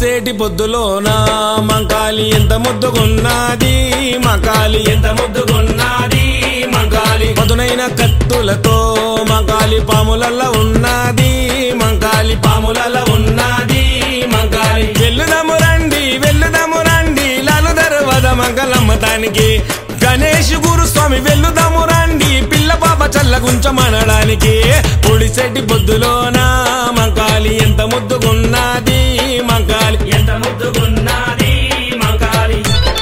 పొడిసేటి పొద్దులోన మంకాలి ఎంత ముద్దుగున్నది మంకాలి ఎంత ముద్దుగున్నది మంకాలి పదునైన కత్తులతో మంకాలి పాములల్ల ఉన్నది మంకాలి పాములల్ల ఉన్నది మంకాలి వెళ్ళుదము రండి వెళ్ళుదము రండి లాలు దర్వద మంగళమ్మతానికి గణేష్ గురుస్వామి వెళ్ళుదాము రండి పిల్ల పాప చల్లగుంచమనడానికి పొడిసెట్టి పొద్దులోన మంకాలి ఎంత ముద్దుగున్నది మంకాలి ఎంత ముద్దుగున్నది మంకాలి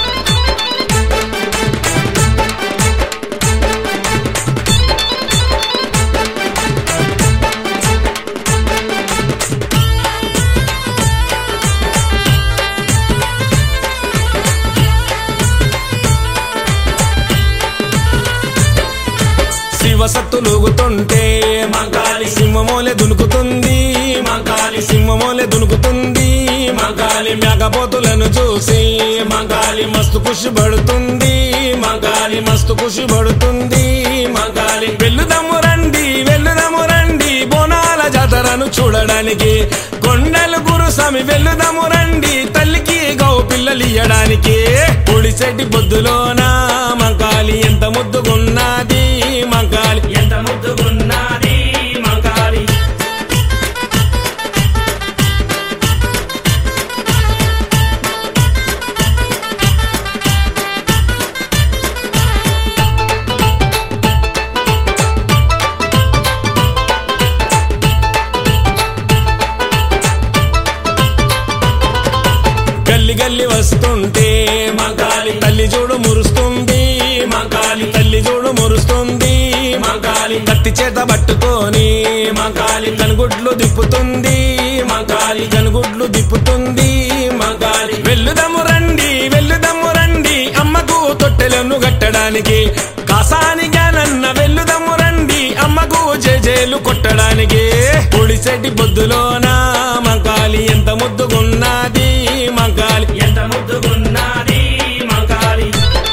శివసత్తులుగుతుంటే మంకాలి సింహమోలే దునుకుతుంది మంకాలి సింహమోలే దునుకుతుంది మంకాలి మేకపోతులను చూసి మంకాలి మస్తు ఖుషి పడుతుంది మంకాలి మస్తు ఖుషి పడుతుంది మంకాలి వెళ్ళుదము రండి వెళ్ళుదము రండి బోనాల జాతరను చూడడానికి కొండలు గురుస్వామి వెళ్ళుదము రండి తల్లికి గౌ పిల్లలు ఇయ్యడానికి పొడిసెట్టి బొద్దులోన మంకాలి ఎంత ముద్దుగున్నది మంకాలి ఎంత ముద్దుగున్నది మంకాలి గల్లి గల్లి వస్తుంటే మంకాలి తల్లి చూడు మురుస్తుంది మంకాలి తల్లి చూడు మురుస్తుంది మంకాలి కత్తి చేత పట్టుకొని మంకాలి కనుగుడ్లు దిప్పుతుంది మంకాలి కనుగుడ్లు దిప్పుతుంది మంకాలి వెళ్ళుదము రండి వెళ్ళుదము రండి అమ్మకు తొట్టెలను కట్టడానికి కాసానిగా నన్న వెళ్ళుదము రండి అమ్మకు జేజేలు కొట్టడానికి పొడిసెట్టి బొద్దులోన మంకాలి ఎంత ముద్దుగున్నది మంకాలి ఎంత ముద్దుగున్నది మంకాలి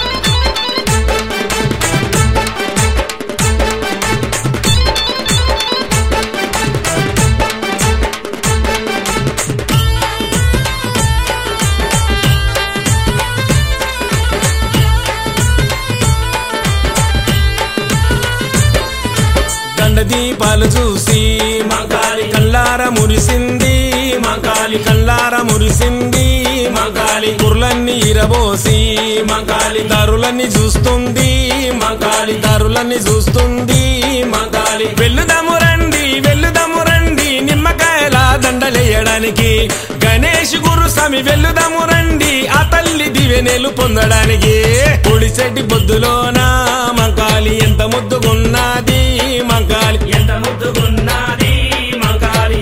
గండ దీపాలు చూసి మంకాలి కల్లార మురిసింది మంకాలి కల్లార మురిసింది మంకాలి కుర్లన్నీ ఇరబోసి మంకాలి దారులన్నీ చూస్తుంది మంకాలి దారులన్నీ చూస్తుంది మంకాలి వెళ్ళుదాము రండి వెళ్ళుదాము రండి నిమ్మకాయల దండలేయడానికి గణేష్ గురుస్వామి వెళ్ళుదాము రండి ఆ తల్లి దివెనేలు పొందడానికి పొడిసెట్టి బొద్దులోన మంకాలి ఎంత ముద్దుగున్నది మంకాలి ఎంత ముద్దుగున్నది మంకాలి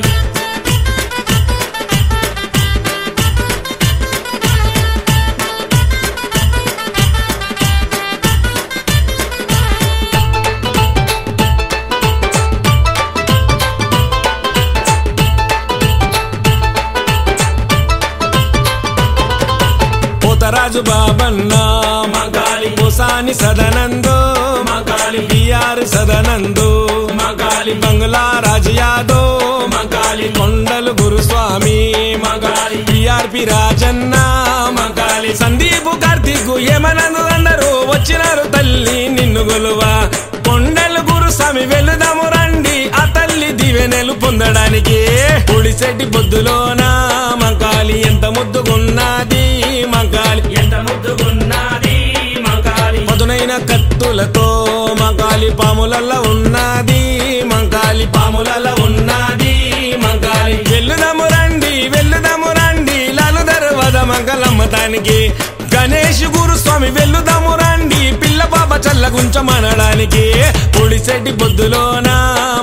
పోతరాజు బాబన్న మగాలి పోసాని సదనందో మగాలి బిఆర్ సదనందో మగాలి బంగ్లా రాజు యాదవ్ మగాలి కొండలు గురుస్వామి మగాలి బిఆర్పి రాజన్న మగాలి సందీపు కార్తీక్ ఏమనను అందరూ వచ్చినారు తల్లి నిన్ను గొలువా కొండలు గురుస్వామి వెళుదాము రండి ఆ తల్లి దివెనెలు పొందడానికి పొడిసెట్టి పొద్దులోన మంకాలి ఎంత ముద్దుగున్నది మంకాలి ఎంత ముద్దుగున్నది మంకాలి పదునైన కత్తులతో మంకాలి పాములల్ల ఉన్నది మంకాలి పాములల్ల ఉన్నది మంకాలి వెళ్ళుదాము రండి వెళ్ళుదాము రండి లాలు దర్వద మంగళమ్మతానికి గణేష్ గురుస్వామి వెళ్ళుదాము రండి పిల్ల పాప చల్లగుంచమనడానికి పొడిసెట్టి బొద్దులోన